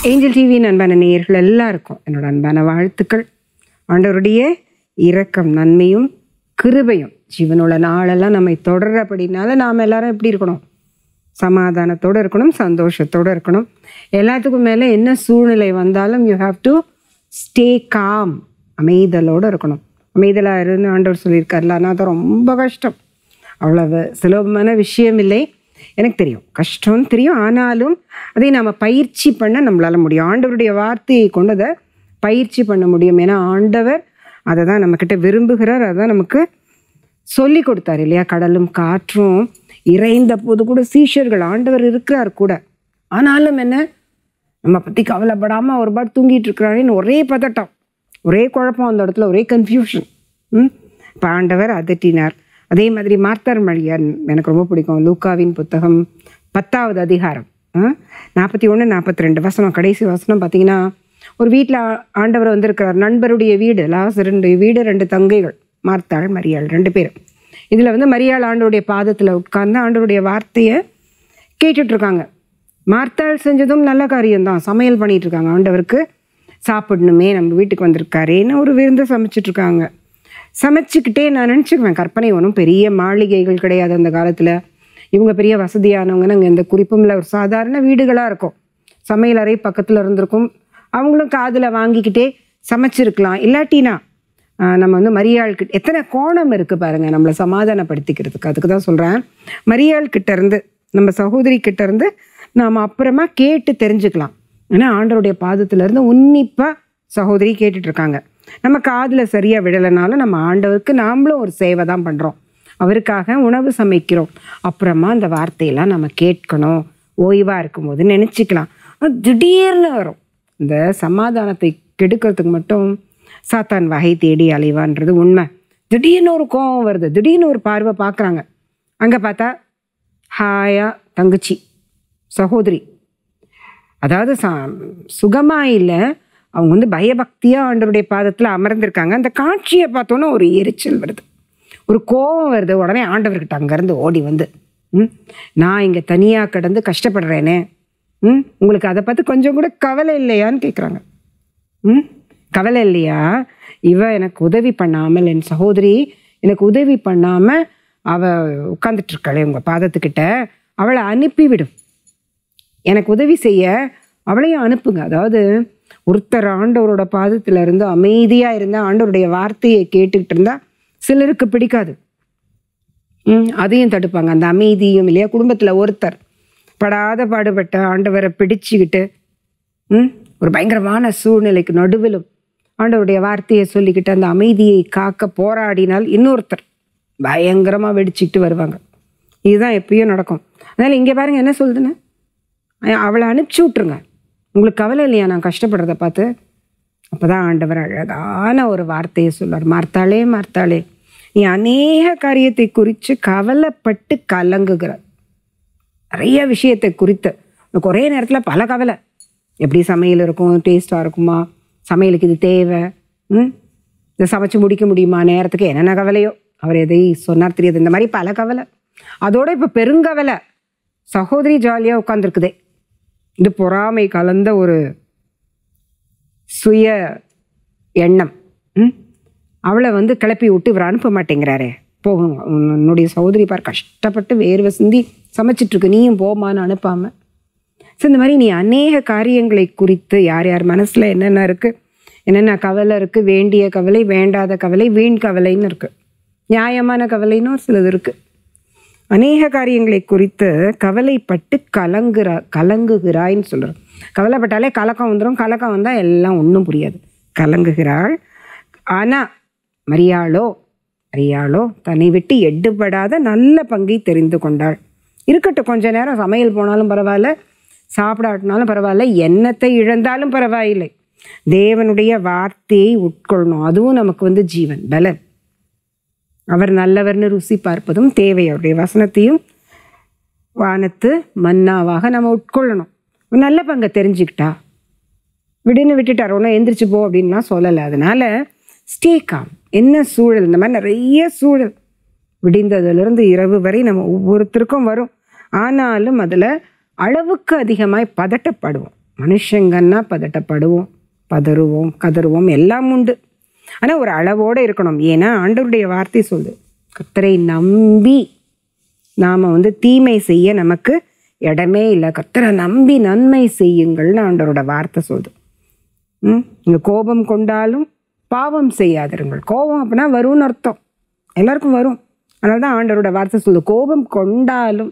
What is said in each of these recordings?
Angel டிவியின் அன்பான நேயர்கள் எல்லாருக்கும் என்னோட அன்பான வாழ்த்துக்கள் ஆண்டவருடைய இரக்கம் நன்மையும் கிருபையும் ஜீவனுள்ள நாளெல்லாம் நம்மை தொடர்றபடினால நாம் எல்லாரும் எப்படி இருக்கணும் சமாதானத்தோடு இருக்கணும் சந்தோஷத்தோடு இருக்கணும் எல்லாத்துக்கும் மேலே என்ன சூழ்நிலை வந்தாலும் you have to stay calm அமைதலோடு இருக்கணும் அமைதலாக இருன்னு ஆண்டவர் சொல்லியிருக்காருல ஆனால் அது ரொம்ப கஷ்டம் அவ்வளவு சுலபமான விஷயம் இல்லை எனக்கு தெரியும் கஷ்டம்னு தெரியும் ஆனாலும் அதை நாம் பயிற்சி பண்ண நம்மளால் முடியும் ஆண்டவருடைய வார்த்தையை கொண்டு அதை பயிற்சி பண்ண முடியும் ஏன்னா ஆண்டவர் அதை தான் நம்மக்கிட்ட விரும்புகிறார் அதை தான் நமக்கு சொல்லி கொடுத்தாரு இல்லையா கடலும் காற்றும் இறைந்த போது கூட சீஷர்கள் ஆண்டவர் இருக்கிறார் கூட ஆனாலும் என்ன நம்ம பற்றி கவலைப்படாமல் ஒரு பாட்டு தூங்கிட்டு இருக்கிறாருன்னு ஒரே பதட்டம் ஒரே குழப்பம் அந்த இடத்துல ஒரே கன்ஃபியூஷன் ம் இப்போ ஆண்டவர் அதட்டினார் அதே மாதிரி மார்த்தார் மழியார் எனக்கு ரொம்ப பிடிக்கும் லூக்காவின் புத்தகம் பத்தாவது அதிகாரம் நாற்பத்தி ஒன்று நாற்பத்தி ரெண்டு வசனம் கடைசி வசனம் பார்த்தீங்கன்னா ஒரு வீட்டில் ஆண்டவர் வந்திருக்கிறார் நண்பருடைய வீடு லாசருடைய வீடு ரெண்டு தங்கைகள் மார்த்தாள் மரியாள் ரெண்டு பேரும் இதில் வந்து மரியாள் ஆண்டவருடைய பாதத்தில் உட்கார்ந்து ஆண்டவருடைய வார்த்தையை கேட்டுட்டு இருக்காங்க மார்த்தாள் செஞ்சதும் நல்ல காரியம்தான் சமையல் பண்ணிட்டு இருக்காங்க ஆண்டவருக்கு சாப்பிடணுமே நம்ம வீட்டுக்கு வந்திருக்காரேன்னு ஒரு விருந்து சமைச்சிட்டு இருக்காங்க சமைச்சுக்கிட்டே நான் நினச்சிக்குவேன் கற்பனை ஒன்றும் பெரிய மாளிகைகள் கிடையாது அந்த காலத்தில் இவங்க பெரிய வசதியானவங்க நாங்கள் எந்த குறிப்பும் இல்லை ஒரு சாதாரண வீடுகளாக இருக்கும் சமையல் அறை பக்கத்தில் இருந்திருக்கும் அவங்களும் காதில் வாங்கிக்கிட்டே சமைச்சிருக்கலாம் இல்லாட்டினா ஆஹ், நம்ம வந்து மரியாள்கிட்ட எத்தனை கோணம் இருக்குது பாருங்கள் நம்மளை சமாதானப்படுத்திக்கிறதுக்கு அதுக்கு தான் சொல்கிறேன் மரியாள் கிட்ட இருந்து நம்ம சகோதரி கிட்ட இருந்து நாம் அப்புறமா கேட்டு தெரிஞ்சுக்கலாம் ஏன்னா ஆண்டவருடைய பாதத்துல இருந்து உன்னிப்பாக சகோதரி கேட்டுட்டு இருக்காங்க நம்ம காதில் சரியாக விடலைனாலும் நம்ம ஆண்டவருக்கு நாமளும் ஒரு சேவை தான் பண்ணுறோம் அவருக்காக உணவு சமைக்கிறோம் அப்புறமா அந்த வார்த்தையெல்லாம் நம்ம கேட்கணும் ஓய்வாக இருக்கும்போது நினச்சிக்கலாம் அது திடீர்னு வரும் இந்த சமாதானத்தை கெடுக்கிறதுக்கு மட்டும் சாத்தான் வகை தேடி அலைவான்றது உண்மை திடீர்னு ஒரு கோவம் வருது திடீர்னு ஒரு பார்வை பார்க்குறாங்க அங்கே பார்த்தா ஹாயா தங்கச்சி சகோதரி அதாவது ச சுகமாக இல்லை அவங்க வந்து பயபக்தியாக ஆண்டவருடைய பாதத்தில் அமர்ந்திருக்காங்க அந்த காட்சியை பார்த்தோன்னே ஒரு எரிச்சல் வருது ஒரு கோபம் வருது உடனே ஆண்டவர்கிட்ட அங்கேருந்து ஓடி வந்து ம் நான் இங்கே தனியாக கிடந்து கஷ்டப்படுறேனே ம் உங்களுக்கு அதை பார்த்து கொஞ்சம் கூட கவலை இல்லையான்னு கேட்குறாங்க ம் கவலை இல்லையா இவ எனக்கு உதவி பண்ணாமல் என் சகோதரி எனக்கு உதவி பண்ணாமல் அவள் உட்காந்துட்டு இருக்காளே உங்கள் பாதத்துக்கிட்ட அவளை அனுப்பிவிடும் எனக்கு உதவி செய்ய அவளையும் அனுப்புங்க அதாவது ஒருத்தர் ஆண்டவரோட பாதத்துல இருந்து அமைதியாக இருந்தால் ஆண்டவருடைய வார்த்தையை கேட்டுக்கிட்டு இருந்தால் சிலருக்கு பிடிக்காது ம் அதையும் தடுப்பாங்க அந்த அமைதியும் இல்லையா குடும்பத்தில் ஒருத்தர் படாத பாடுபட்ட ஆண்டவரை பிடிச்சுக்கிட்டு ம் ஒரு பயங்கரமான சூழ்நிலைக்கு நடுவிலும் ஆண்டவருடைய வார்த்தையை சொல்லிக்கிட்டு அந்த அமைதியை காக்க போராடினால் இன்னொருத்தர் பயங்கரமாக வெடிச்சுக்கிட்டு வருவாங்க இதுதான் எப்பயும் நடக்கும் அதனால் இங்கே பாருங்க என்ன சொல்லுதுன்னு அ- அவளை அனுப்பிச்சி விட்ருங்க உங்களுக்கு கவலை இல்லையா நான் கஷ்டப்படுறத பார்த்து அப்போ தான் ஆண்டவர் அழகான ஒரு வார்த்தையை சொல்றார் மார்த்தாளே மார்த்தாளே நீ அநேக காரியத்தை குறித்து கவலைப்பட்டு கலங்குகிறார் நிறைய விஷயத்தை குறித்து உனக்கு ஒரே நேரத்தில் பல கவலை எப்படி சமையல் இருக்கும் டேஸ்ட்டாக இருக்குமா சமையலுக்கு இது தேவை ம் இதை சமைச்சு முடிக்க முடியுமா நேரத்துக்கு என்னென்ன கவலையோ அவர் எதை சொன்னார் தெரியாது இந்த மாதிரி பல கவலை அதோட இப்போ பெருங்கவலை சகோதரி ஜாலியாக உட்காந்துருக்குதே இது பொறாமை கலந்த ஒரு சுய எண்ணம் ம் அவளை வந்து கிளப்பி விட்டு இவர் அனுப்ப மாட்டேங்கிறாரே போகும் உன்னுடைய சகோதரி பார் கஷ்டப்பட்டு வேர்வை சிந்தி சமைச்சிட்ருக்கு நீயும் போமான்னு அனுப்பாமல் ஸோ இந்த மாதிரி நீ அநேக காரியங்களை குறித்து யார் யார் மனசில் என்னென்ன இருக்குது என்னென்ன கவலை இருக்குது வேண்டிய கவலை வேண்டாத கவலை வீண் கவலைன்னு இருக்குது நியாயமான கவலைன்னு ஒரு சிலது இருக்குது அநேக காரியங்களை குறித்து கவலைப்பட்டு கலங்குறா கலங்குகிறாய்ன்னு சொல்கிறோம் கவலைப்பட்டாலே கலக்கம் வந்துடும் கலக்கம் வந்தால் எல்லாம் ஒன்றும் புரியாது கலங்குகிறாள் ஆனால் மரியாளோ மரியாளோ தன்னை விட்டு எட்டுப்படாத நல்ல பங்கை தெரிந்து கொண்டாள் இருக்கட்டும் கொஞ்ச நேரம் சமையல் போனாலும் பரவாயில்ல சாப்பிடாட்டினாலும் பரவாயில்ல எண்ணத்தை இழந்தாலும் பரவாயில்லை தேவனுடைய வார்த்தையை உட்கொள்ளணும் அதுவும் நமக்கு வந்து ஜீவன் பலன் அவர் நல்லவர்னு ருசி பார்ப்பதும் தேவை அவருடைய வசனத்தையும் வானத்து மன்னாவாக நம்ம உட்கொள்ளணும் நல்ல பங்கை தெரிஞ்சுக்கிட்டா விடுன்னு விட்டுட்டார் ஒன்றும் எந்திரிச்சு போ அப்படின்லாம் சொல்லலை அதனால ஸ்டே காம் என்ன சூழல் இந்த மாதிரி நிறைய சூழல் விடிந்ததுலேருந்து இரவு வரை நம்ம ஒவ்வொருத்தருக்கும் வரும் ஆனாலும் அதில் அளவுக்கு அதிகமாய் பதட்டப்படுவோம் மனுஷங்கன்னா பதட்டப்படுவோம் பதறுவோம் கதறுவோம் எல்லாம் உண்டு ஆனால் ஒரு அளவோடு இருக்கணும் ஏன்னா ஆண்டவருடைய வார்த்தை சொல்லுது கர்த்தரை நம்பி நாம் வந்து தீமை செய்ய நமக்கு இடமே இல்லை கர்த்தரை நம்பி நன்மை செய்யுங்கள்னு ஆண்டவரோட வார்த்தை சொல்லுது ம் இங்கே கோபம் கொண்டாலும் பாவம் செய்யாதிருங்கள் கோபம் அப்படின்னா வரும்னு அர்த்தம் எல்லாருக்கும் வரும் அதனால தான் ஆண்டவரோட வார்த்தை சொல்லுது கோபம் கொண்டாலும்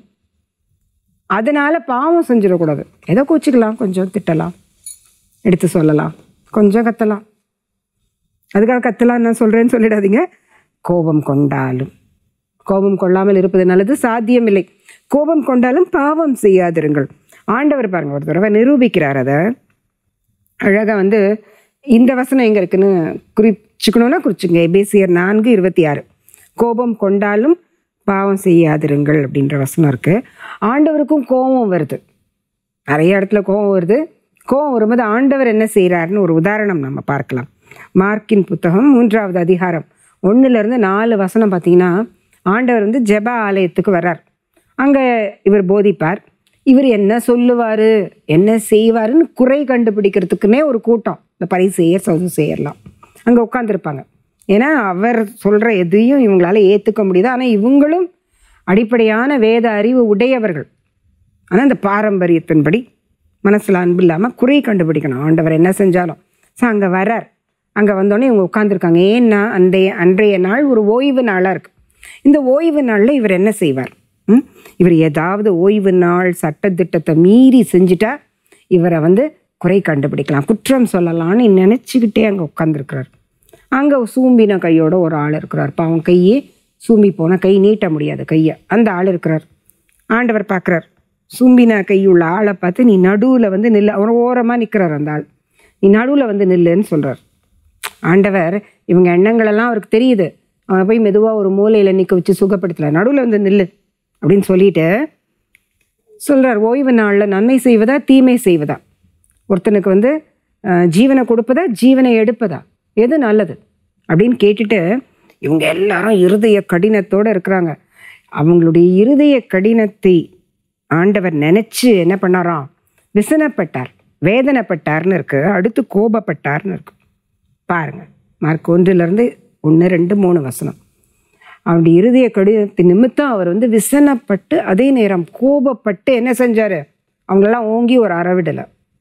அதனால பாவம் செஞ்சிடக்கூடாது ஏதோ கூச்சிக்கலாம் கொஞ்சம் திட்டலாம் எடுத்து சொல்லலாம் கொஞ்சம் கத்தலாம் அதுக்காக கத்தலாம் நான் சொல்கிறேன்னு சொல்லிடாதீங்க கோபம் கொண்டாலும் கோபம் கொள்ளாமல் இருப்பது நல்லது சாத்தியமில்லை கோபம் கொண்டாலும் பாவம் செய்யாதிருங்கள் ஆண்டவர் பாருங்க ஒரு தடவை நிரூபிக்கிறார் அதை அழகாக வந்து இந்த வசனம் எங்கே இருக்குன்னு குறிச்சுக்கணும்னா குறிச்சுங்க எபேசியர் நான்கு இருபத்தி ஆறு கோபம் கொண்டாலும் பாவம் செய்யாதிருங்கள் அப்படின்ற வசனம் இருக்குது ஆண்டவருக்கும் கோபம் வருது நிறைய இடத்துல கோபம் வருது கோபம் வரும்போது ஆண்டவர் என்ன செய்கிறாருன்னு ஒரு உதாரணம் நம்ம பார்க்கலாம் மார்க்கின் புத்தகம் மூன்றாவது அதிகாரம் ஒன்றுலேருந்து நாலு வசனம் பார்த்தீங்கன்னா ஆண்டவர் வந்து ஜெப ஆலயத்துக்கு வர்றார் அங்கே இவர் போதிப்பார் இவர் என்ன சொல்லுவார் என்ன செய்வாருன்னு குறை கண்டுபிடிக்கிறதுக்குன்னே ஒரு கூட்டம் இந்த பரிசெயர் சவுது செய்யலாம் அங்கே உட்காந்துருப்பாங்க ஏன்னா அவர் சொல்கிற எதையும் இவங்களால ஏற்றுக்க முடியுது ஆனால் இவங்களும் அடிப்படையான வேத அறிவு உடையவர்கள் ஆனால் இந்த பாரம்பரியத்தின்படி மனசில் அன்பு இல்லாமல் குறை கண்டுபிடிக்கணும் ஆண்டவர் என்ன செஞ்சாலும் ஸோ அங்கே வரார் அங்கே வந்தோடனே இவங்க உட்காந்துருக்காங்க ஏன்னா அன்றைய அன்றைய நாள் ஒரு ஓய்வு நாளாக இருக்குது இந்த ஓய்வு நாளில் இவர் என்ன செய்வார் ம்? இவர் ஏதாவது ஓய்வு நாள் சட்டத்திட்டத்தை மீறி செஞ்சுட்டா இவரை வந்து குறை கண்டுபிடிக்கலாம் குற்றம் சொல்லலாம்னு நினச்சிக்கிட்டே அங்கே உட்காந்துருக்கிறார் அங்கே சூம்பின கையோட ஒரு ஆள் இருக்கிறார் பாவம் கையே சூம்பி போனால் கை நீட்ட முடியாது கையை அந்த ஆள் இருக்கிறார் ஆண்டவர் பார்க்குறார் சூம்பின கையுள்ள ஆளை பார்த்து நீ நடுவில் வந்து நில்லு அவர் ஓரமாக நிற்கிறார் அந்த ஆள் நீ நடுவில் வந்து நில்லுன்னு சொல்கிறார் ஆண்டவர் இவங்க எண்ணங்களெல்லாம் அவருக்கு தெரியுது அவனை போய் மெதுவாக ஒரு மூலையில் நிற்க வச்சு சுகப்படுத்தல நடுவில் வந்து நில்லு அப்படின்னு சொல்லிட்டு சொல்கிறார் ஓய்வு நாளில் நன்மை செய்வதா தீமை செய்வதா ஒருத்தனுக்கு வந்து அஹ், ஜீவனை கொடுப்பதா ஜீவனை எடுப்பதா எது நல்லது அப்படின்னு கேட்டுட்டு இவங்க எல்லாரும் இருதய கடினத்தோடு இருக்கிறாங்க அவங்களுடைய இருதய கடினத்தை ஆண்டவர் நினச்சி என்ன பண்ணாராம் விசனப்பட்டார் வேதனைப்பட்டார்னு இருக்கு அடுத்து கோபப்பட்டார்னு இருக்கு பாருங்க மார்க் ஒன்றிலிருந்து ஒன்று ரெண்டு மூணு வசனம் அவருடைய இருதய கடிதத்தின் நிமித்தம் அவர் வந்து விசனப்பட்டு அதே நேரம் கோபப்பட்டு என்ன செஞ்சார் அவங்களெல்லாம் ஓங்கி ஒரு அறவிடலை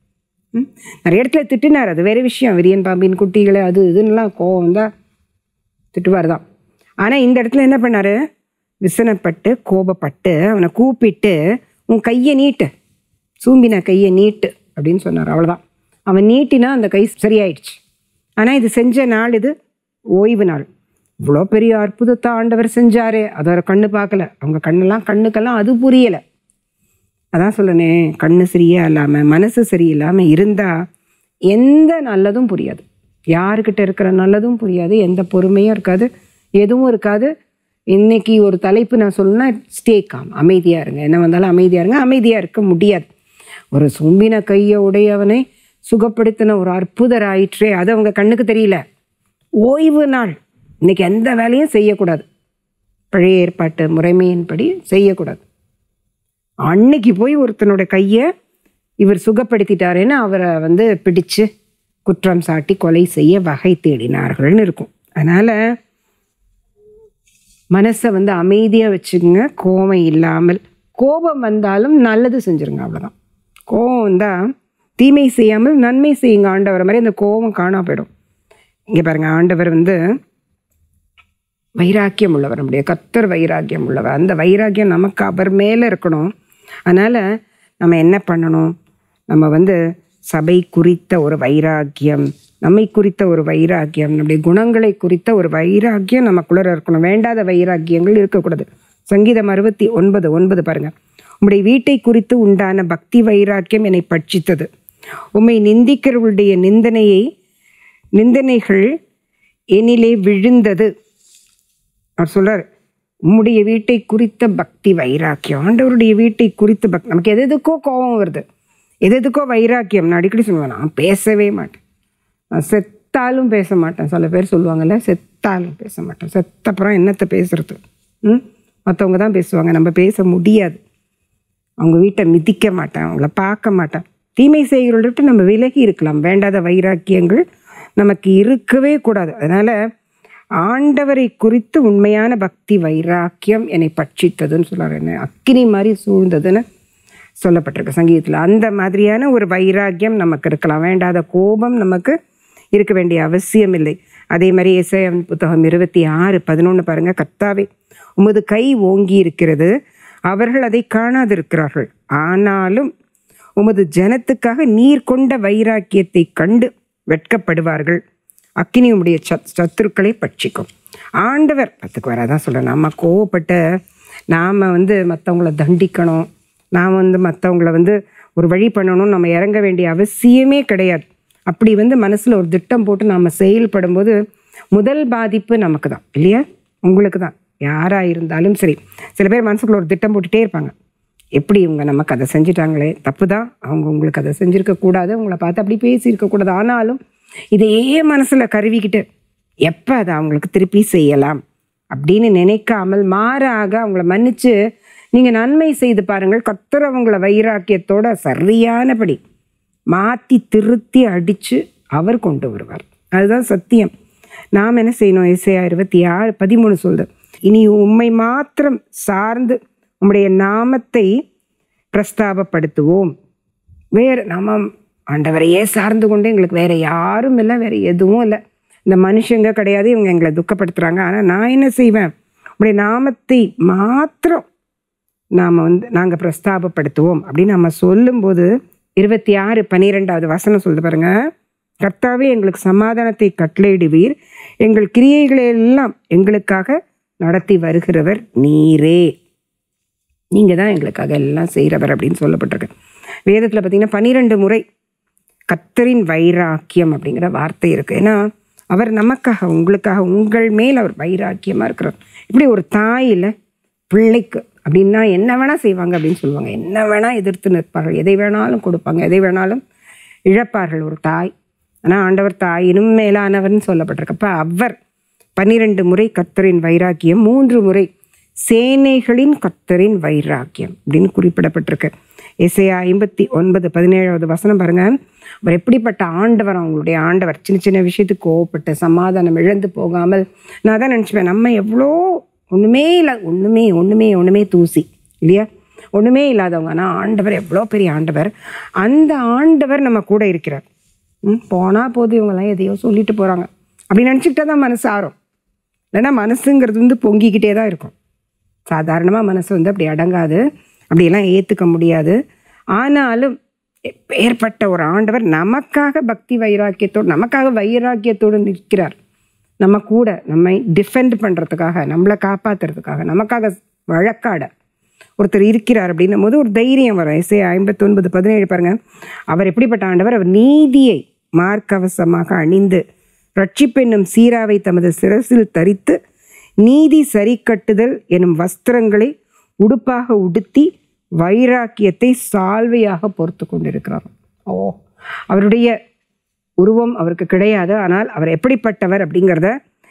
ம்? நிறைய இடத்துல திட்டினார் அது வேற விஷயம் விரியன் பாம்பின் குட்டிகளை அது இதுன்னெலாம் கோவம் தான் திட்டுவார் தான் ஆனால் இந்த இடத்துல என்ன பண்ணார் விசனப்பட்டு கோபப்பட்டு அவனை கூப்பிட்டு உன் கையை நீட்டு சூம்பின கையை நீட்டு அப்படின்னு சொன்னார் அவ்வளோதான் அவன் நீட்டினா அந்த கை சரியாயிடுச்சு ஆனால் இது செஞ்ச நாள் இது ஓய்வு நாள் இவ்வளோ பெரிய அற்புதத்தை ஆண்டவர் செஞ்சாரே அதை அவர் கண்ணு பார்க்கல அவங்க கண்ணெல்லாம் கண்ணுக்கெல்லாம் அது புரியலை அதான் சொல்லனே கண்ணு சரியா இல்லாமல் மனசு சரியில்லாமல் இருந்தால் எந்த நல்லதும் புரியாது யாருக்கிட்ட இருக்கிற நல்லதும் புரியாது எந்த பொறுமையும் இருக்காது எதுவும் இருக்காது இன்னைக்கு ஒரு தலைப்பு நான் சொல்லணும்னா ஸ்டே காம் அமைதியாக இருங்க என்ன வந்தாலும் அமைதியாக இருங்க அமைதியாக இருக்க முடியாது ஒரு சும்பின கையை உடையவனை சுகப்படுத்தின ஒரு அற்புதர் ஆயிற்றே அது அவங்க கண்ணுக்கு தெரியல ஓய்வு நாள் இன்னைக்கு எந்த வேலையும் செய்யக்கூடாது பழைய ஏற்பாட்டு முறைமையின்படி செய்யக்கூடாது அன்னைக்கு போய் ஒருத்தனோட கையை இவர் சுகப்படுத்திட்டாருன்னு அவரை வந்து பிடிச்சு குற்றம் சாட்டி கொலை செய்ய வகை தேடினார்கள்னு இருக்கும் அதனால் மனசை வந்து அமைதியாக வச்சுக்கோங்க கோபம் இல்லாமல் கோபம் வந்தாலும் நல்லது செஞ்சுருங்க அவ்வளோதான் கோபம் வந்தால் தீமை செய்யாமல் நன்மை செய்யுங்க ஆண்டவர் மாதிரி அந்த கோபம் காணா போயிடும் இங்கே பாருங்க ஆண்டவர் வந்து வைராக்கியம் உள்ளவர் நம்முடைய கத்தர் வைராக்கியம் உள்ளவர் அந்த வைராக்கியம் நமக்கு அவர் மேலே இருக்கணும் அதனால் நம்ம என்ன பண்ணணும் நம்ம வந்து சபை குறித்த ஒரு வைராக்கியம் நம்மை குறித்த ஒரு வைராக்கியம் நம்முடைய குணங்களை குறித்த ஒரு வைராக்கியம் நமக்குள்ள இருக்கணும் வேண்டாத வைராக்கியங்கள் இருக்கக்கூடாது சங்கீதம் அறுபத்தி ஒன்பது ஒன்பது பாருங்க உம்முடைய வீட்டை குறித்து உண்டான பக்தி வைராக்கியம் என்னை பட்சித்தது உம்மை நிந்திக்கிறவர்களுடைய நிந்தனையை நிந்தனைகள் என்னிலே விழுந்தது அவர் சொல்றார் உம்முடைய வீட்டை குறித்த பக்தி வைராக்கியம் ஆண்டவருடைய வீட்டை குறித்த பக்தி நமக்கு எது எதுக்கோ கோபம் வருது எது எதுக்கோ வைராக்கியம் நான் அடிக்கடி சொல்லுவேன் நான் பேசவே மாட்டேன் நான் செத்தாலும் பேச மாட்டேன் சில பேர் சொல்லுவாங்கல்ல செத்தாலும் பேச மாட்டேன் செத்தப்புறம் என்னத்தை பேசுறது ம் மற்றவங்க தான் பேசுவாங்க நம்ம பேச முடியாது அவங்க வீட்டை மிதிக்க மாட்டேன் அவங்கள பார்க்க மாட்டேன் தீமை செய்கிறவர்கள்ட்ட நம்ம விலகி இருக்கலாம் வேண்டாத வைராக்கியங்கள் நமக்கு இருக்கவே கூடாது அதனால் ஆண்டவரை குறித்து உண்மையான பக்தி வைராக்கியம் என்னை பட்சித்ததுன்னு சொல்கிறார் என்ன அக்கினி மாதிரி சூழ்ந்ததுன்னு சொல்லப்பட்டிருக்கு சங்கீதத்தில் அந்த மாதிரியான ஒரு வைராக்கியம் நமக்கு இருக்கலாம் வேண்டாத கோபம் நமக்கு இருக்க வேண்டிய அவசியம் இல்லை அதே மாதிரி இசையம் புத்தகம் இருபத்தி ஆறு பதினொன்று பாருங்க கத்தாவே உமது கை ஓங்கி இருக்கிறது அவர்கள் அதை காணாதிருக்கிறார்கள் ஆனாலும் உமது ஜனத்துக்காக நீர் கொண்ட வைராக்கியத்தை கண்டு வெட்கப்படுவார்கள் அக்கினி உம்முடைய சத் சத்துருக்களை பட்சிக்கும் ஆண்டவர் பத்துக்கு வராதான் சொல்கிறேன் நம்ம கோவப்பட்ட நாம் வந்து மற்றவங்கள தண்டிக்கணும் நாம் வந்து மற்றவங்கள வந்து ஒரு வழி பண்ணணும் நம்ம இறங்க வேண்டிய அவசியமே கிடையாது அப்படி வந்து மனசில் ஒரு திட்டம் போட்டு நாம் செயல்படும்போது முதல் பாதிப்பு நமக்கு தான் இல்லையா உங்களுக்கு தான் யாராக இருந்தாலும் சரி சில பேர் மனசுக்குள்ள ஒரு திட்டம் போட்டுகிட்டே இருப்பாங்க எப்படி இவங்க நமக்கு அதை செஞ்சிட்டாங்களே தப்பு தான் அவங்க உங்களுக்கு அதை செஞ்சுருக்க கூடாது உங்களை பார்த்து அப்படி பேசியிருக்க கூடாது ஆனாலும் இதையே மனசில் கருவிக்கிட்டு எப்போ அதை அவங்களுக்கு திருப்பி செய்யலாம் அப்படின்னு நினைக்காமல் மாறாக அவங்கள மன்னிச்சு நீங்கள் நன்மை செய்து பாருங்கள் கர்த்தர் அவங்கள வைராக்கியத்தோட சரியானபடி மாற்றி திருத்தி அடித்து அவர் கொண்டு வருவார் அதுதான் சத்தியம் நாம் என்ன செய்யணும் இசையா இருபத்தி ஆறு பதிமூணு சொல்லுது இனி உம்மை மாத்திரம் சார்ந்து உம்முடைய நாமத்தை பிரஸ்தாபப்படுத்துவோம் வேறு நம்ம ஆண்டவரையே சார்ந்து கொண்டு எங்களுக்கு வேற யாரும் இல்லை வேற எதுவும் இல்லை இந்த மனுஷங்க கிடையாது இவங்க எங்களை துக்கப்படுத்துகிறாங்க ஆனால் நான் என்ன செய்வேன் உடைய நாமத்தை மாத்திரம் நாம் வந்து நாங்கள் பிரஸ்தாபப்படுத்துவோம் அப்படின்னு நம்ம சொல்லும்போது இருபத்தி ஆறு பன்னிரெண்டாவது வசனம் சொல்லுது பாருங்க கர்த்தாவே எங்களுக்கு சமாதானத்தை கட்டளையிடுவீர் எங்கள் கிரியைகளை எல்லாம் எங்களுக்காக நடத்தி வருகிறவர் நீரே நீங்கள் தான் எங்களுக்காக எல்லாம் செய்கிறவர் அப்படின்னு சொல்லப்பட்டிருக்கு வேதத்தில் பார்த்தீங்கன்னா பன்னிரெண்டு முறை கத்தரின் வைராக்கியம் அப்படிங்கிற வார்த்தை இருக்குது ஏன்னா அவர் நமக்காக உங்களுக்காக உங்கள் மேல் அவர் வைராக்கியமாக இருக்கிறார் இப்படி ஒரு தாயில் பிள்ளைக்கு அப்படின்னா என்ன வேணால் செய்வாங்க அப்படின்னு சொல்லுவாங்க என்ன வேணால் எதிர்த்து நிற்பார்கள் எதை வேணாலும் கொடுப்பாங்க எதை வேணாலும் இழப்பார்கள் ஒரு தாய் ஆனால் ஆண்டவர் தாயினும் மேலானவர்னு சொல்லப்பட்டிருக்கப்ப அவர் பன்னிரெண்டு முறை கத்தரின் வைராக்கியம் மூன்று முறை சேனைகளின் கத்தரின் வைராக்கியம் அப்படின்னு குறிப்பிடப்பட்டிருக்கு எஸ்ஐயா ஐம்பத்தி ஒன்பது பதினேழாவது வசனம் பாருங்க அவர் எப்படிப்பட்ட ஆண்டவர் அவங்களுடைய ஆண்டவர் சின்ன சின்ன விஷயத்துக்கு கோவப்பட்டு சமாதானம் இழந்து போகாமல் நான் தான் நினச்சிப்பேன் நம்ம எவ்வளோ ஒன்றுமே இல்லை ஒன்றுமே ஒன்றுமே ஒன்றுமே தூசி இல்லையா ஒன்றுமே இல்லாதவங்க ஆனால் ஆண்டவர் எவ்வளோ பெரிய ஆண்டவர் அந்த ஆண்டவர் நம்ம கூட இருக்கிறார் ம் போனால் போது இவங்கெல்லாம் எதையோ சொல்லிட்டு போகிறாங்க அப்படி நினச்சிக்கிட்டா தான் மனசு ஆறும் இல்லைன்னா மனசுங்கிறது வந்து பொங்கிக்கிட்டே தான் இருக்கும் சாதாரணமாக மனசு வந்து அப்படி அடங்காது அப்படியெல்லாம் ஏற்றுக்க முடியாது ஆனாலும் ஏற்பட்ட ஒரு ஆண்டவர் நமக்காக பக்தி வைராக்கியத்தோடு நமக்காக வைராக்கியத்தோடு நிற்கிறார் நம்ம கூட நம்மை டிஃபெண்ட் பண்ணுறதுக்காக நம்மளை காப்பாற்றுறதுக்காக நமக்காக வழக்காட ஒருத்தர் இருக்கிறார் அப்படின்னும் போது ஒரு தைரியம் வரும் எஸ்ஏ ஐம்பத்தொன்பது பதினேழு பாருங்க அவர் எப்படிப்பட்ட ஆண்டவர் அவர் நீதியை மார்க்கவசமாக அணிந்து ரட்சிப்பென்னும் சீராவை தமது சிரசில் தரித்து நீதி சரி கட்டுதல் எனும் வஸ்திரங்களை உடுப்பாக உடுத்தி வைராக்கியத்தை சால்வையாக பொறுத்து கொண்டிருக்கிறார் ஓ அவருடைய உருவம் அவருக்கு கிடையாது ஆனால் அவர் எப்படிப்பட்டவர் அப்படிங்கிறத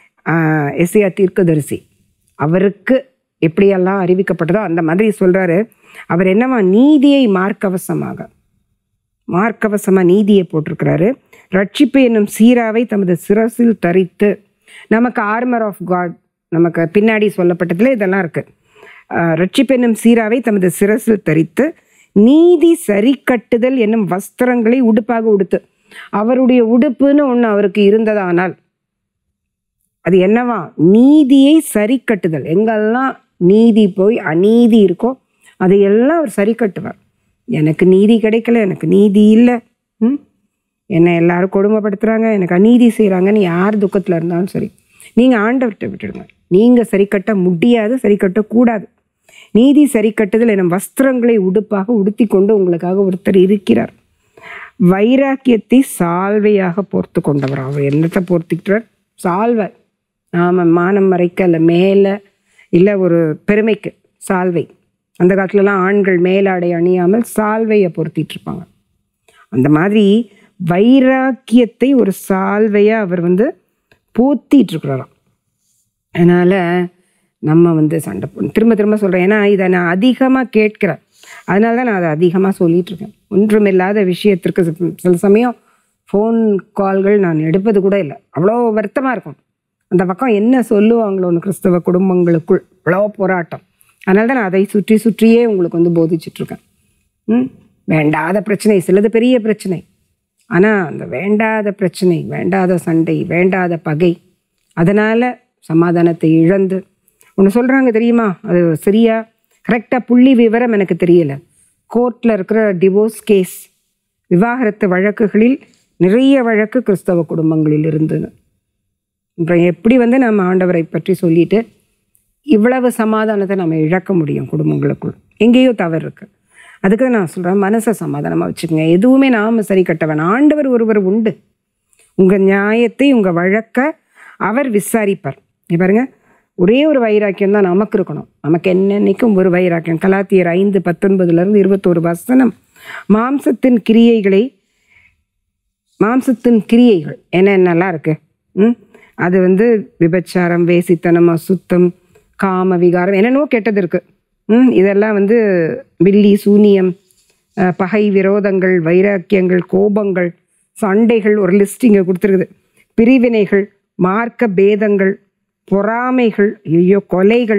எஸ்ஐயா தீர்க்கதரிசி அவருக்கு எப்படியெல்லாம் அறிவிக்கப்பட்டதோ அந்த மாதிரி சொல்கிறாரு அவர் என்னவா நீதியை மார்க்கவசமாக மார்க்கவசமாக நீதியை போட்டிருக்கிறாரு ரட்சிப்பு என்னும் சீராவை தமது சிரசில் தரித்து நமக்கு ஆர்மர் ஆஃப் காட் நமக்கு பின்னாடி சொல்லப்பட்டதுல இதெல்லாம் இருக்குது ரட்சிப்பு என்னும் சீராவை தமது சிரசில் தரித்து நீதி சரி கட்டுதல் என்னும் வஸ்திரங்களை உடுப்பாக உடுத்து அவருடைய உடுப்புன்னு ஒன்று அவருக்கு இருந்ததானால் அது என்னவா நீதியை சரி கட்டுதல் எங்கெல்லாம் நீதி போய் அநீதி இருக்கோ அதையெல்லாம் அவர் சரி கட்டுவார் எனக்கு நீதி கிடைக்கல எனக்கு நீதி இல்லை ம் என்னை எல்லாரும் கொடுமைப்படுத்துகிறாங்க எனக்கு அநீதி செய்கிறாங்கன்னு யார் துக்கத்தில் இருந்தாலும் சரி நீங்கள் ஆண்டவர்கிட்ட விட்டுடுங்க நீங்கள் சரி கட்ட முடியாது சரி கட்டக்கூடாது நீதி சரி கட்டுதல் எனும் வஸ்திரங்களை உடுப்பாக உடுத்தி கொண்டு உங்களுக்காக ஒருத்தர் இருக்கிறார் வைராக்கியத்தை சால்வையாக போர்த்து கொண்டவர் அவர் என்னத்தை போர்த்திக்கிறார் சால்வை ஆமாம் மானம் மறைக்க இல்லை மேலே இல்லை ஒரு பெருமைக்கு சால்வை அந்த காலத்துலலாம் ஆண்கள் மேலாடை அணியாமல் சால்வையை பொருத்திட்டு இருப்பாங்க அந்த மாதிரி வைராக்கியத்தை ஒரு சால்வையாக அவர் வந்து பூத்திட்டு இருக்கிறாராம் அதனால் நம்ம வந்து சண்டை போடணும் திரும்ப திரும்ப சொல்கிறேன் ஏன்னா இதை நான் அதிகமாக கேட்கிறேன் அதனால தான் நான் அதை அதிகமாக சொல்லிட்டு இருக்கேன் ஒன்றுமில்லாத விஷயத்திற்கு சில- சில சமயம் ஃபோன் கால்கள் நான் எடுப்பது கூட இல்லை அவ்வளோ வருத்தமாக இருக்கும் அந்த பக்கம் என்ன சொல்லுவாங்களோன்னு கிறிஸ்தவ குடும்பங்களுக்குள் அவ்வளோ போராட்டம் அதனால தான் நான் அதை சுற்றி சுற்றியே உங்களுக்கு வந்து போதிச்சுட்டு இருக்கேன் ம் வேண்டாத பிரச்சனை சிலது பெரிய பிரச்சனை ஆனால் அந்த வேண்டாத பிரச்சனை வேண்டாத சண்டை வேண்டாத பகை அதனால் சமாதானத்தை இழந்து ஒன்று சொல்கிறாங்க தெரியுமா அது சரியா கரெக்டாக புள்ளி விவரம் எனக்கு தெரியல கோர்ட்டில் இருக்கிற டிவோர்ஸ் கேஸ் விவாகரத்து வழக்குகளில் நிறைய வழக்கு கிறிஸ்தவ குடும்பங்களில் இருந்தது அப்புறம் எப்படி வந்து நம்ம ஆண்டவரை பற்றி சொல்லிட்டு இவ்வளவு சமாதானத்தை நம்ம இழக்க முடியும் குடும்பங்களுக்குள் எங்கேயோ தவறு இருக்கு அதுக்கு தான் நான் சொல்கிறேன் மனசை சமாதானமாக வச்சுக்கோங்க எதுவுமே நாம சரி கட்டவன் ஆண்டவர் ஒருவர் உண்டு உங்கள் நியாயத்தை உங்கள் வழக்க அவர் விசாரிப்பார் நீ பாருங்க ஒரே ஒரு வைராக்கியம் தான் நமக்கு இருக்கணும் நமக்கு என்னன்னைக்கும் ஒரு வைராக்கியம் கலாத்தியர் ஐந்து பத்தொன்பதுலேருந்து இருபத்தோரு வசனம் மாம்சத்தின் கிரியைகளை மாம்சத்தின் கிரியைகள் என்னென்னலாம் இருக்கு ம் அது வந்து விபச்சாரம் வேசித்தனம் அசுத்தம் காம விகாரம் என்னென்னவோ கெட்டது இருக்கு ம் இதெல்லாம் வந்து வில்லி சூனியம் அஹ், பகை விரோதங்கள் வைராக்கியங்கள் கோபங்கள் சண்டைகள் ஒரு லிஸ்ட் இங்கே கொடுத்துருக்குது பிரிவினைகள் மார்க்க பேதங்கள் பொறாமைகள் ஐயோ கொலைகள்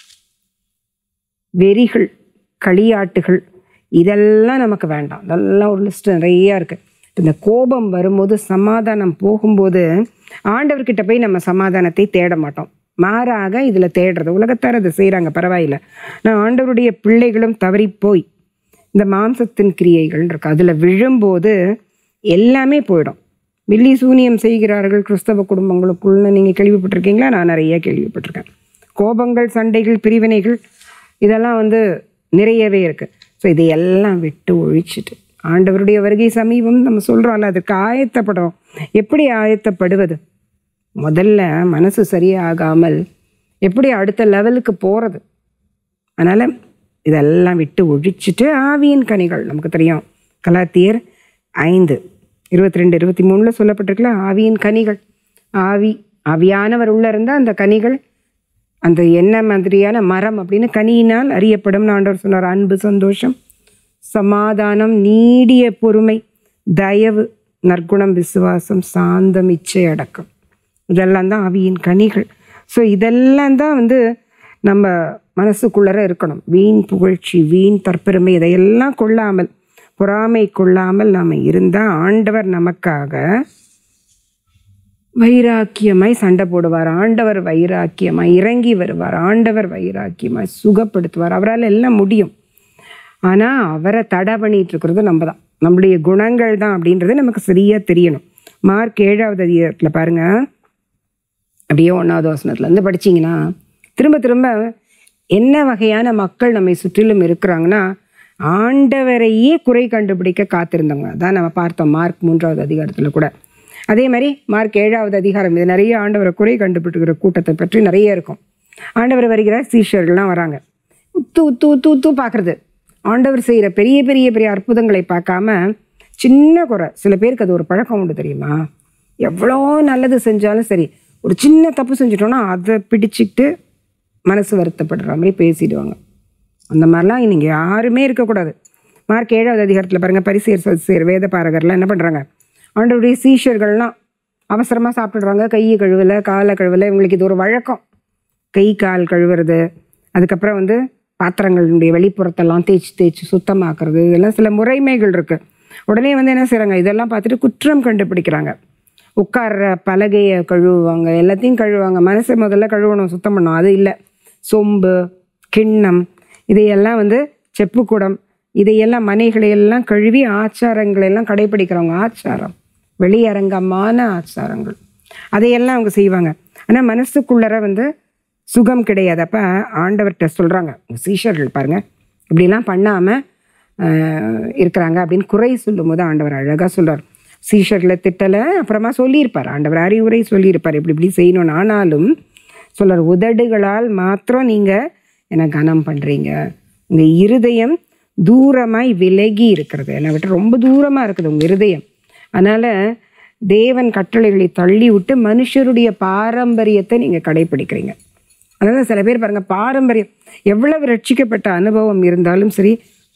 வெறிகள் களியாட்டுகள் இதெல்லாம் நமக்கு வேண்டாம் இதெல்லாம் ஒரு லிஸ்ட் நிறையா இருக்கு இந்த கோபம் வரும்போது சமாதானம் போகும்போது ஆண்டவர்கிட்ட போய் நம்ம சமாதானத்தை தேட மாட்டோம் மாறாக இதில் தேடுறது உலகத்தார் அதை செய்கிறாங்க பரவாயில்ல நான் ஆண்டவருடைய பிள்ளைகளும் தவறி போய் இந்த மாம்சத்தின் கிரியைகள் இருக்கு அதில் விழும்போது எல்லாமே போயிடும் மில்லி சூனியம் செய்கிறார்கள் கிறிஸ்தவ குடும்பங்களுக்குள்னு நீங்கள் கேள்விப்பட்டிருக்கீங்களா நான் நிறைய கேள்விப்பட்டிருக்கேன் கோபங்கள் சண்டைகள் பிரிவினைகள் இதெல்லாம் வந்து நிறையவே இருக்குது ஸோ இதையெல்லாம் விட்டு ஒழிச்சிட்டு ஆண்டவருடைய வருகை சமீபம் நம்ம சொல்கிறோம்ல அதுக்கு ஆயத்தப்படும் எப்படி ஆயத்தப்படுவது முதல்ல மனசு சரியாகாமல் எப்படி அடுத்த லெவலுக்கு போகிறது அதனால் இதெல்லாம் விட்டு ஒழிச்சிட்டு ஆவியின் கனிகள் நமக்கு தெரியும் கலாத்தியர் ஐந்து இருபத்தி ரெண்டு இருபத்தி மூணில் சொல்லப்பட்டிருக்குல்ல ஆவியின் கனிகள் ஆவி ஆவியானவர் உள்ள இருந்தால் அந்த கனிகள் அந்த என்ன மாதிரியான மரம் அப்படின்னு கனியினால் அறியப்படும் ஆண்டவர் சொன்னார் அன்பு சந்தோஷம் சமாதானம் நீடிய பொறுமை தயவு நற்குணம் விசுவாசம் சாந்தம் இச்சை அடக்கம் இதெல்லாம் தான் ஆவியின் கனிகள் ஸோ இதெல்லாம் தான் வந்து நம்ம மனசுக்குள்ளர இருக்கணும் வீண் புகழ்ச்சி வீண் தற்பெருமை இதையெல்லாம் கொள்ளாமல் பொறாமை கொள்ளாமல் நாம் இருந்தால் ஆண்டவர் நமக்காக வைராக்கியமாய் சண்டை போடுவார் ஆண்டவர் வைராக்கியமாய் இறங்கி வருவார் ஆண்டவர் வைராக்கியமாய் சுகப்படுத்துவார் அவரால் எல்லாம் முடியும் ஆனால் அவரை தடை பண்ணிட்டு இருக்கிறது நம்ம தான் நம்முடைய குணங்கள் தான் அப்படின்றது நமக்கு சரியாக தெரியணும் மார்க் ஏழாவது அதிகாரத்தில் பாருங்க அப்படியே ஒன்றாவது வசனத்துலேருந்து படிச்சீங்கன்னா திரும்ப திரும்ப என்ன வகையான மக்கள் நம்மை சுற்றிலும் இருக்கிறாங்கன்னா ஆண்டவரையே குறை கண்டுபிடிக்க காத்திருந்தவங்க அதான் நம்ம பார்த்தோம் மார்க் மூன்றாவது அதிகாரத்தில் கூட அதே மாதிரி மார்க் ஏழாவது அதிகாரம் இது நிறைய ஆண்டவரை குறை கண்டுபிடிக்கிற கூட்டத்தை பற்றி நிறைய இருக்கும் ஆண்டவர் வருகிறார் சீஷர்கள்லாம் வராங்க உத்து உத்து உத்து உத்து பார்க்குறது ஆண்டவர் செய்கிற பெரிய பெரிய பெரிய அற்புதங்களை பார்க்காம சின்ன குறை சில பேருக்கு அது ஒரு பழக்கம் உண்டு தெரியுமா எவ்வளோ நல்லது செஞ்சாலும் சரி ஒரு சின்ன தப்பு செஞ்சிட்டோன்னா அதை பிடிச்சிக்கிட்டு மனசு வருத்தப்படுற மாதிரி பேசிடுவாங்க அந்த மாதிரிலாம் நீங்கள் யாருமே இருக்கக்கூடாது மார்க் ஏழாவது அதிகாரத்தில் பாருங்கள் பரிசேர் சதுசேர் வேத பாரகர்லாம் என்ன பண்ணுறாங்க ஆண்டவருடைய சீஷர்கள்லாம் அவசரமாக சாப்பிடுறாங்க கையை கழுவலை காலை கழுவலை இவங்களுக்கு இது ஒரு வழக்கம் கை கால் கழுவுறது அதுக்கப்புறம் வந்து பாத்திரங்களுடைய வெளிப்புறத்தெல்லாம் தேய்ச்சி தேய்ச்சி சுத்தமாக்குறது இதெல்லாம் சில முறைமைகள் இருக்குது உடனே வந்து என்ன செய்கிறாங்க இதெல்லாம் பார்த்துட்டு குற்றம் கண்டுபிடிக்கிறாங்க உட்கார்ற பலகையை கழுவுவாங்க எல்லாத்தையும் கழுவுவாங்க மனசை முதல்ல கழுவணும் சுத்தம் பண்ணணும் அது இல்லை சொம்பு கிண்ணம் இதையெல்லாம் வந்து செப்புக்குடம் இதையெல்லாம் மனைகளை எல்லாம் கழுவி ஆச்சாரங்களை எல்லாம் கடைபிடிக்கிறவங்க ஆச்சாரம் வெளியரங்கமான ஆச்சாரங்கள் அதையெல்லாம் அவங்க செய்வாங்க ஆனால் மனசுக்குள்ளர வந்து சுகம் கிடையாது அப்போ ஆண்டவர்கிட்ட சொல்கிறாங்க சீஷர்கள் பாருங்க இப்படிலாம் பண்ணாமல் இருக்கிறாங்க அப்படின்னு குறை சொல்லும்போது ஆண்டவர் அழகாக சொல்றார் சீஷர்களை திட்டலை அப்புறமா சொல்லியிருப்பார் ஆண்டவர் அறிவுரை சொல்லியிருப்பார் இப்படி இப்படி செய்யணும்னு ஆனாலும் சொல்றார் உதடுகளால் மாத்திரம் நீங்கள் என்னை கனம் பண்ணுறீங்க உங்கள் இருதயம் தூரமாய் விலகி இருக்கிறது என்னை விட்டு ரொம்ப தூரமாக இருக்குது உங்கள் இருதயம் அதனால் தேவன் கட்டளைகளை தள்ளி விட்டு மனுஷருடைய பாரம்பரியத்தை நீங்கள் கடைப்பிடிக்கிறீங்க அதனால் சில பேர் பாருங்கள் பாரம்பரியம் எவ்வளவு ரட்சிக்கப்பட்ட அனுபவம் இருந்தாலும் சரி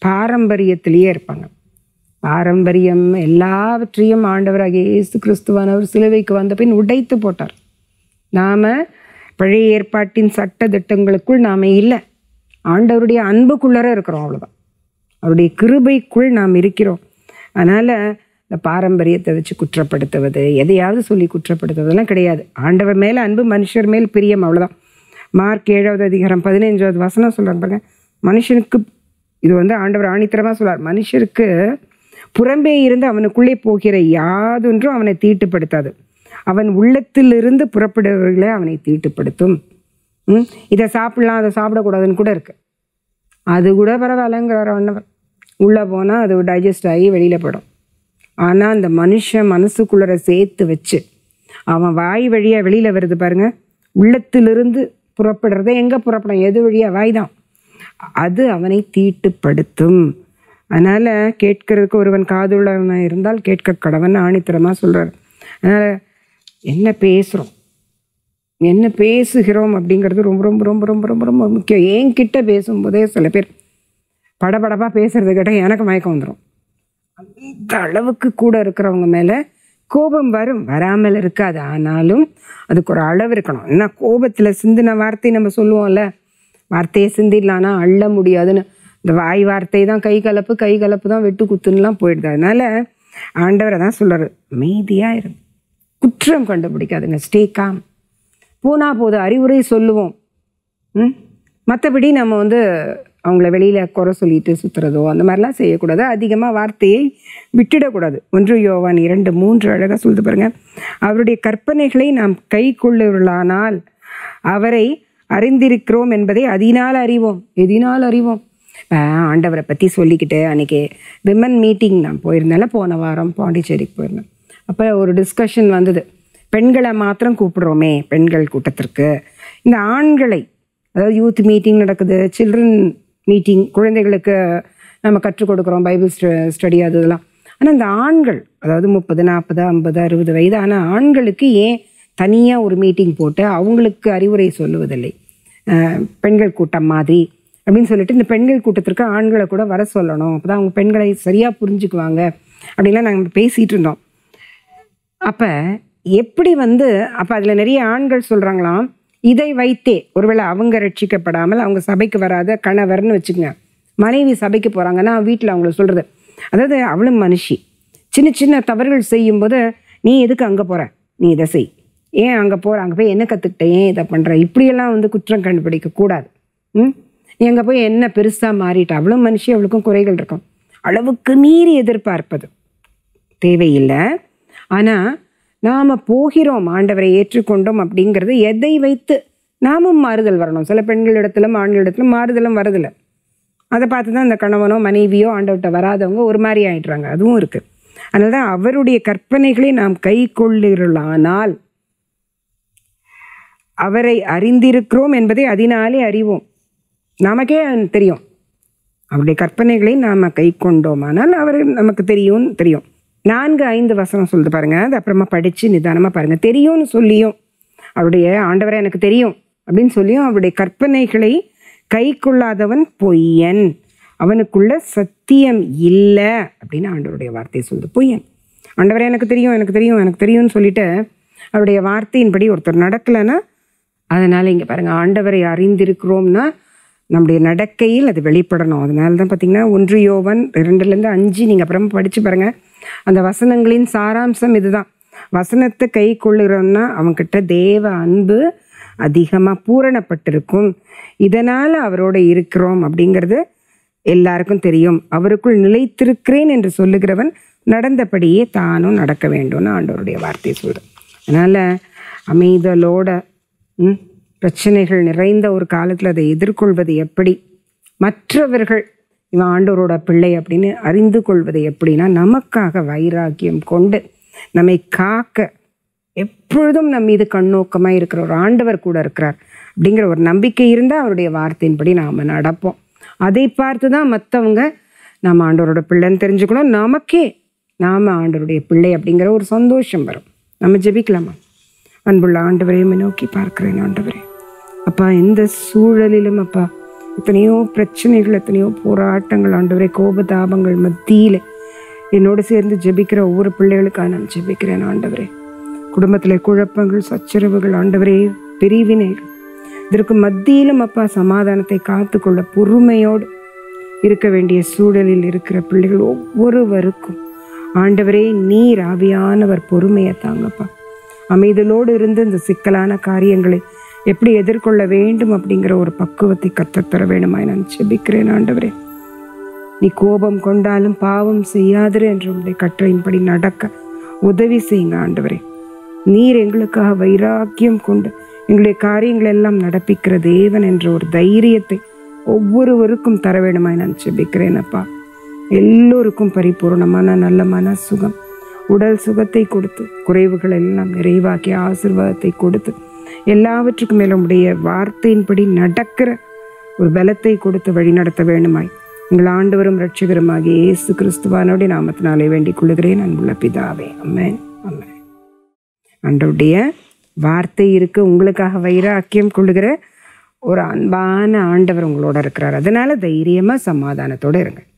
பாரம்பரியத்திலேயே இருப்பாங்க பாரம்பரியம் எல்லாவற்றையும் ஆண்டவராகிய இயேசு கிறிஸ்துவானவர் சிலுவைக்கு வந்த பின் உடைத்து போட்டார் நாம் பழைய ஏற்பாட்டின் சட்ட திட்டங்களுக்குள் நாம் இல்லை ஆண்டவருடைய அன்புக்குள்ளர இருக்கிறோம் அவ்வளோதான் அவருடைய கிருபைக்குள் நாம் இருக்கிறோம் அதனால் இந்த பாரம்பரியத்தை வச்சு குற்றப்படுத்துவது எதையாவது சொல்லி குற்றப்படுத்துவதெல்லாம் கிடையாது ஆண்டவர் மேலே அன்பு மனுஷர் மேல் பிரியம் அவ்வளோதான் மார்க் ஏழாவது அதிகாரம் பதினைஞ்சாவது வசனம் சொல்கிறாங்க பாருங்க மனுஷனுக்கு இது வந்து ஆண்டவர் ஆணித்தரமாக சொல்றார் மனுஷருக்கு புறம்பே இருந்து அவனுக்குள்ளே போகிற யாதொன்றும் அவனை தீட்டுப்படுத்தாது அவன் உள்ளத்திலிருந்து புறப்படுபவர்களே அவனை தீட்டுப்படுத்தும் ம் இதை சாப்பிடலாம் அதை சாப்பிடக்கூடாதுன்னு கூட இருக்கு அது கூட பரவாயில்லங்கிறார் ஆண்டவர் உள்ளே போனால் அது டைஜஸ்ட் ஆகி வெளியில் போயிடும் ஆனால் அந்த மனுஷன் மனசுக்குள்ளர சேர்த்து வச்சு அவன் வாய் வழியாக வெளியில் வருது பாருங்க உள்ளத்திலிருந்து புறப்படுறத எங்கே புறப்படும் எது வழியாக வாய் தான் அது அவனை தீட்டுப்படுத்தும் அதனால் கேட்கறதுக்கு ஒருவன் காதுள்ளவன் இருந்தால் கேட்க கடவன் ஆணித்தரமாக சொல்கிறார் அதனால் என்ன பேசுகிறோம் என்ன பேசுகிறோம் அப்படிங்கிறது ரொம்ப ரொம்ப ரொம்ப ரொம்ப ரொம்ப ரொம்ப முக்கியம் என்கிட்ட பேசும்போதே சில பேர் படபடப்பாக பேசுறது கேட்டால் எனக்கு மயக்கம் வந்துடும் அந்த அளவுக்கு கூட இருக்கிறவங்க மேலே கோபம் வரும் வராமல் இருக்காது ஆனாலும் அதுக்கு ஒரு அளவு இருக்கணும் என்ன கோபத்தில் சிந்தின வார்த்தை நம்ம சொல்லுவோம்ல வார்த்தையை சிந்திடலான்னா அள்ள முடியாதுன்னு இந்த வாய் வார்த்தை தான் கை கலப்பு கை கலப்பு தான் வெட்டு குத்துன்னுலாம் போயிடுது அதனால ஆண்டவரை தான் சொல்கிறாரு அமைதியாக இரு குற்றம் கண்டுபிடிக்காதுங்க ஸ்டே காம் போனா போது அறிவுரை சொல்லுவோம் ம் மற்றபடி நம்ம வந்து அவங்கள வெளியில் குறை சொல்லிட்டு சுற்றுறதோ அந்த மாதிரிலாம் செய்யக்கூடாது அதிகமாக வார்த்தையை விட்டுடக்கூடாது ஒன்று யோவான் இரண்டு மூன்று அழகாக சொல்லுது பாருங்க அவருடைய கற்பனைகளை நாம் கை கொள்ளுவர்களானால் அவரை அறிந்திருக்கிறோம் என்பதை அதனால் அறிவோம் எதினால் அறிவோம் இப்போ ஆண்டவரை பற்றி சொல்லிக்கிட்டு அன்றைக்கி விமன் மீட்டிங் நான் போயிருந்தேன்ல போன வாரம் பாண்டிச்சேரிக்கு போயிருந்தேன் அப்போ ஒரு டிஸ்கஷன் வந்தது பெண்களை மாத்திரம் கூப்பிடுறோமே பெண்கள் கூட்டத்திற்கு இந்த ஆண்களை அதாவது யூத் மீட்டிங் நடக்குது சில்ட்ரன் மீட்டிங் குழந்தைகளுக்கு நம்ம கற்றுக் கொடுக்குறோம் பைபிள் ஸ்டடி அது இதெல்லாம் ஆனால் இந்த ஆண்கள் அதாவது முப்பது நாற்பது ஐம்பது அறுபது வயதான ஆண்களுக்கு ஏன் தனியாக ஒரு மீட்டிங் போட்டு அவங்களுக்கு அறிவுரை சொல்லுவதில்லை அஹ் பெண்கள் கூட்டம் மாதிரி அப்படின்னு சொல்லிட்டு இந்த பெண்கள் கூட்டத்திற்கு ஆண்களை கூட வர சொல்லணும் அப்போ தான் அவங்க பெண்களை சரியாக புரிஞ்சுக்குவாங்க அப்படின்லாம் நாங்கள் பேசிகிட்டு இருந்தோம் அப்போ எப்படி வந்து அப்போ அதில் நிறைய ஆண்கள் சொல்கிறாங்களாம் இதை வைத்தே ஒருவேளை அவங்க ரட்சிக்கப்படாமல் அவங்க சபைக்கு வராத கணவர்னு வச்சுக்கோங்க மனைவி சபைக்கு போகிறாங்கன்னா வீட்டில் அவங்கள சொல்கிறது அதாவது அவளும் மனுஷி சின்ன சின்ன தவறுகள் செய்யும்போது நீ எதுக்கு அங்கே போகிற நீ இதை செய் ஏன் அங்கே போகிற அங்கே போய் என்ன கற்றுக்கிட்ட ஏன் இதை பண்ணுற இப்படியெல்லாம் வந்து குற்றம் கண்டுபிடிக்க கூடாது ம் நீ அங்கே போய் என்ன பெருசாக மாறிட்ட அவளும் மனுஷி அவளுக்கும் குறைகள் இருக்கும் அளவுக்கு மீறி எதிர்பார்ப்பது தேவையில்லை ஆனால் நாம் போகிறோம் ஆண்டவரை ஏற்றுக்கொண்டோம் அப்படிங்கிறது எதை வைத்து நாமும் மாறுதல் வரணும் சில பெண்களிடத்திலும் ஆண்களிடத்திலும் மாறுதலும் வரதில்லை அதை பார்த்து தான் இந்த கணவனோ மனைவியோ ஆண்டவர்கிட்ட வராதவங்க ஒரு மாதிரி ஆயிடுறாங்க அதுவும் இருக்குது அதனால தான் அவருடைய கற்பனைகளை நாம் கை கொள்ளுகிறளானால் அவரை அறிந்திருக்கிறோம் என்பதை அதனாலே அறிவோம் நமக்கே தெரியும் அவருடைய கற்பனைகளை நாம் கை கொண்டோமானால் அவர் நமக்கு தெரியும்னு தெரியும் நான்கு ஐந்து வசனம் சொல்லுது பாருங்க அது அப்புறமா படித்து நிதானமாக பாருங்க தெரியும்னு சொல்லியும் அவருடைய ஆண்டவரை எனக்கு தெரியும் அப்படின்னு சொல்லியும் அவருடைய கற்பனைகளை கை கொள்ளாதவன் பொய்யன் அவனுக்குள்ள சத்தியம் இல்லை அப்படின்னு ஆண்டவருடைய வார்த்தை சொல்லுது பொய்யன் ஆண்டவரை எனக்கு தெரியும் எனக்கு தெரியும் எனக்கு தெரியும்னு சொல்லிட்டு அவருடைய வார்த்தையின்படி ஒருத்தர் நடக்கலைன்னா அதனால் இங்கே பாருங்கள் ஆண்டவரை அறிந்திருக்கிறோம்னா நம்முடைய நடக்கையில் அது வெளிப்படணும் அதனால தான் பார்த்தீங்கன்னா ஒன்று யோவன் ரெண்டுலேருந்து அஞ்சு நீங்கள் அப்புறமா படித்து பாருங்கள் அந்த வசனங்களின் சாராம்சம் இதுதான் வசனத்தை கை கொள்ளுறோம்னா அவன்கிட்ட தேவ அன்பு அதிகமாக பூரணப்பட்டிருக்கும் இதனால் அவரோட இருக்கிறோம் அப்படிங்கிறது எல்லாருக்கும் தெரியும் அவருக்குள் நிலைத்திருக்கிறேன் என்று சொல்லுகிறவன் நடந்தபடியே தானும் நடக்க வேண்டும்னு ஆண்டவருடைய வார்த்தையை சொல்கிறேன் அதனால் அமைதலோட ம், பிரச்சனைகள் நிறைந்த ஒரு காலத்தில் அதை எதிர்கொள்வது எப்படி மற்றவர்கள் இவன் ஆண்டவரோட பிள்ளை அப்படின்னு அறிந்து கொள்வது எப்படின்னா நமக்காக வைராக்கியம் கொண்டு நம்மை காக்க எப்பொழுதும் நம் மீது கண்ணோக்கமாக இருக்கிற ஒரு ஆண்டவர் கூட இருக்கிறார் அப்படிங்கிற ஒரு நம்பிக்கை இருந்தால் அவருடைய வார்த்தையின்படி நாம் நடப்போம் அதை பார்த்து தான் மற்றவங்க நாம் ஆண்டவரோட பிள்ளைன்னு தெரிஞ்சுக்கணும் நமக்கே நாம் ஆண்டவருடைய பிள்ளை அப்படிங்கிற ஒரு சந்தோஷம் வரும் நம்ம ஜெபிக்கலாமா அன்புள்ள ஆண்டவரையும் நோக்கி பார்க்கிறேன் ஆண்டவரே அப்பா எந்த சூழலிலும் அப்பா எத்தனையோ பிரச்சனைகள் எத்தனையோ போராட்டங்கள் ஆண்டவரே கோபதாபங்கள் மத்தியில் என்னோடு சேர்ந்து ஜெபிக்கிற ஒவ்வொரு பிள்ளைகளுக்காக நான் ஜெபிக்கிறேன் ஆண்டவரே குடும்பத்தில் குழப்பங்கள் சச்சரவுகள் ஆண்டவரே பிரிவினைகள் இதற்கு மத்தியிலும் அப்பா சமாதானத்தை காத்துக்கொள்ள பொறுமையோடு இருக்க வேண்டிய சூழலில் இருக்கிற பிள்ளைகள் ஒவ்வொருவருக்கும் ஆண்டவரே நீர் ஆவியானவர் பொறுமையை தாங்கப்பா அமைதலோடு இருந்து இந்த சிக்கலான காரியங்களை எப்படி எதிர்கொள்ள வேண்டும் அப்படிங்கிற ஒரு பக்குவத்தை கற்றுத்தர வேணுமாய் நான் செபிக்கிறேன் ஆண்டவரே நீ கோபம் கொண்டாலும் பாவம் செய்யாதிரு என்று உங்களுடைய கட்டளையின்படி நடக்க உதவி செய்யுங்க ஆண்டவரே நீர் எங்களுக்காக வைராக்கியம் கொண்டு எங்களுடைய காரியங்கள் எல்லாம் நடப்பிக்கிற தேவன் என்ற ஒரு தைரியத்தை ஒவ்வொருவருக்கும் தர வேணுமாய் நான் செபிக்கிறேன் அப்பா எல்லோருக்கும் பரிபூர்ணமான நல்ல மன சுகம் உடல் சுகத்தை கொடுத்து குறைவுகள் எல்லாம் நிறைவாக்கி ஆசிர்வாதத்தை கொடுத்து எல்லாவற்றுக்கும் மேல உடைய வார்த்தையின்படி நடக்கிற ஒரு பலத்தை கொடுத்து வழிநடத்த வேண்டுமாய் எங்கள் ஆண்டவரும் ரட்சகருமாகிய இயேசு கிறிஸ்துவானோடைய நாமத்தினாலே வேண்டிக் கொள்கிறேன் அன்புள்ள பிதாவே அம்மேன் அம்மேன் ஆண்டவருடைய வார்த்தை இருக்கு உங்களுக்காக வைராக்கியம் கொள்ளுகிற ஒரு அன்பான ஆண்டவர் உங்களோட இருக்கிறார் அதனால தைரியமா சமாதானத்தோட இருங்க